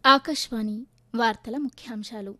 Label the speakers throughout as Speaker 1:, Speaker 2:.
Speaker 1: ఆకాశవాణి వార్తల ముఖ్యాంశాలు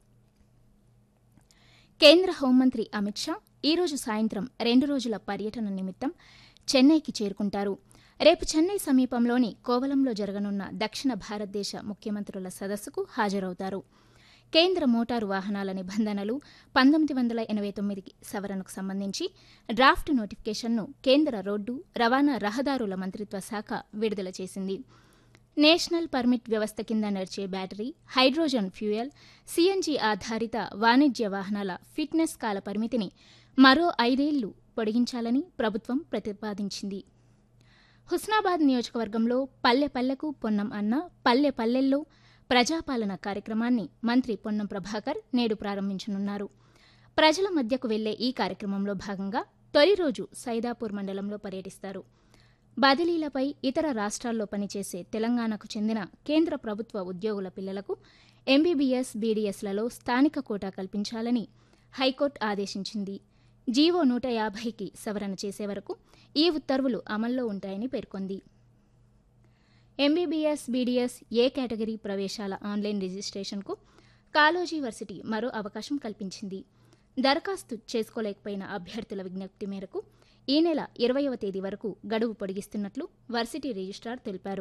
Speaker 1: కేంద్ర హోంమంత్రి అమిత్ షా ఈరోజు సాయంత్రం రెండు రోజుల పర్యటన నిమిత్తం చెన్నైకి చేరుకుంటారు రేపు చెన్నై సమీపంలోని కోవలంలో జరగనున్న దక్షిణ భారతదేశ ముఖ్యమంత్రుల సదస్సుకు హాజరవుతారు కేంద్ర మోటారు వాహనాల నిబంధనలు పంతొమ్మిది వందల ఎనబై తొమ్మిది సవరణకు సంబంధించి డ్రాఫ్ట్ నోటిఫికేషన్ను కేంద్ర రోడ్డు రవాణా రహదారుల మంత్రిత్వ శాఖ విడుదల చేసింది నేషనల్ పర్మిట్ వ్యవస్థ కింద నడిచే బ్యాటరీ హైడ్రోజన్ ఫ్యూయల్ సీఎన్జీ ఆధారిత వాణిజ్య వాహనాల ఫిట్నెస్ కాల పరిమితిని మరో ఐదేళ్లు పొడిగించాలని ప్రభుత్వం ప్రతిపాదించింది హుస్నాబాద్ నియోజకవర్గంలో పల్లె పల్లెకు పొన్నం అన్న పల్లె పల్లెల్లో ప్రజాపాలన కార్యక్రమాన్ని మంత్రి పొన్నం ప్రభాకర్ నేడు ప్రారంభించనున్నారు ప్రజల మధ్యకు వెళ్లే ఈ కార్యక్రమంలో భాగంగా తొలి రోజు సైదాపూర్ మండలంలో పర్యటిస్తారు బదిలీలపై ఇతర రాష్ట్రాల్లో పనిచేసే తెలంగాణకు చెందిన కేంద్ర ప్రభుత్వ ఉద్యోగుల పిల్లలకు ఎంబీబీఎస్ బీడీఎస్లలో స్థానిక కోటా కల్పించాలని హైకోర్టు ఆదేశించింది జీవో నూట యాభైకి సవరణ చేసే వరకు ఈ ఉత్తర్వులు అమల్లో ఉంటాయని పేర్కొంది ఎంబీబీఎస్ బీడీఎస్ ఏ కేటగిరీ ప్రవేశాల ఆన్లైన్ రిజిస్ట్రేషన్కు కాలోజీ వర్సిటీ మరో అవకాశం కల్పించింది దరఖాస్తు చేసుకోలేకపోయిన అభ్యర్థుల విజ్ఞప్తి మేరకు ఈ నెల ఇరవయవ తేదీ వరకు గడువు పొడిగిస్తున్నట్లు వర్సిటీ రిజిస్ట్రార్ తెలిపారు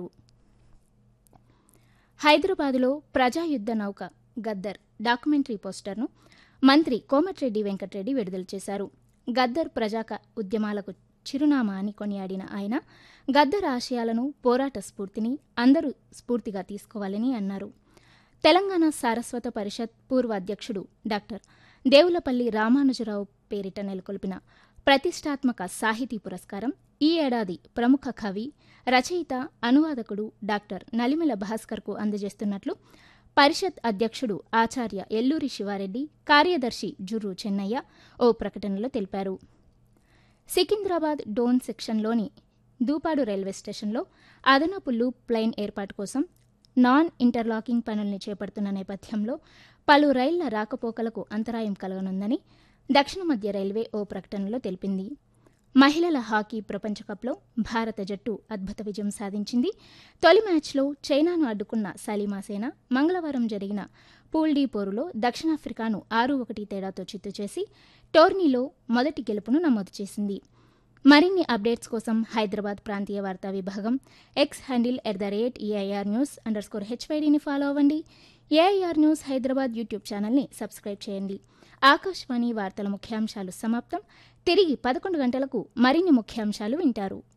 Speaker 1: హైదరాబాదులో ప్రజాయుద్ద నౌక గద్దర్ డాక్యుమెంటరీ పోస్టర్ను మంత్రి కోమటిరెడ్డి వెంకటరెడ్డి విడుదల చేశారు గద్దర్ ప్రజాక ఉద్యమాలకు చిరునామా అని కొనియాడిన ఆయన గద్దర్ ఆశయాలను పోరాట స్ఫూర్తిని అందరూ స్ఫూర్తిగా తీసుకోవాలని అన్నారు తెలంగాణ సారస్వత పరిషత్ పూర్వ అధ్యక్షుడు డాక్టర్ దేవులపల్లి రామానుజరావు పేరిట నెలకొల్పిన ప్రతిష్టాత్మక సాహితీ పురస్కారం ఈ ఏడాది ప్రముఖ కవి రచయిత అనువాదకుడు డాక్టర్ నలిమెల భాస్కర్కు అందజేస్తున్నట్లు పరిషత్ అధ్యక్షుడు ఆచార్య ఎల్లూరి శివారెడ్డి కార్యదర్శి జుర్రు చెన్నయ్య ఓ ప్రకటనలో తెలిపారు సికింద్రాబాద్ డోన్ సెక్షన్లోని దూపాడు రైల్వే స్టేషన్లో అదనపు లూప్ ప్లైన్ ఏర్పాటు కోసం నాన్ ఇంటర్లాకింగ్ పనుల్ని చేపడుతున్న నేపథ్యంలో పలు రైళ్ల రాకపోకలకు అంతరాయం కలగనుందని దక్షిణ మధ్య రైల్వే ఓ ప్రకటనలో తెలిపింది మహిళల హాకీ ప్రపంచకప్లో భారత జట్టు అద్భుత విజయం సాధించింది తొలి మ్యాచ్లో చైనాను అడ్డుకున్న సలీమాసేన మంగళవారం జరిగిన పూల్ డీ పోరులో దక్షిణాఫ్రికాను ఆరు ఒకటి తేడాతో చిత్తు చేసి టోర్నీలో మొదటి గెలుపును నమోదు చేసింది మరిన్ని అప్డేట్స్ కోసం హైదరాబాద్ ప్రాంతీయ వార్తా విభాగం X handle at the rate AIR news underscore హెచ్వైడీని ఫాలో అవ్వండి ఏఐఆర్ న్యూస్ హైదరాబాద్ యూట్యూబ్ ఛానల్ని సబ్స్క్రైబ్ చేయండి ఆకాశవాణి వార్తల ముఖ్యాంశాలు సమాప్తం తిరిగి పదకొండు గంటలకు మరిన్ని ముఖ్యాంశాలు వింటారు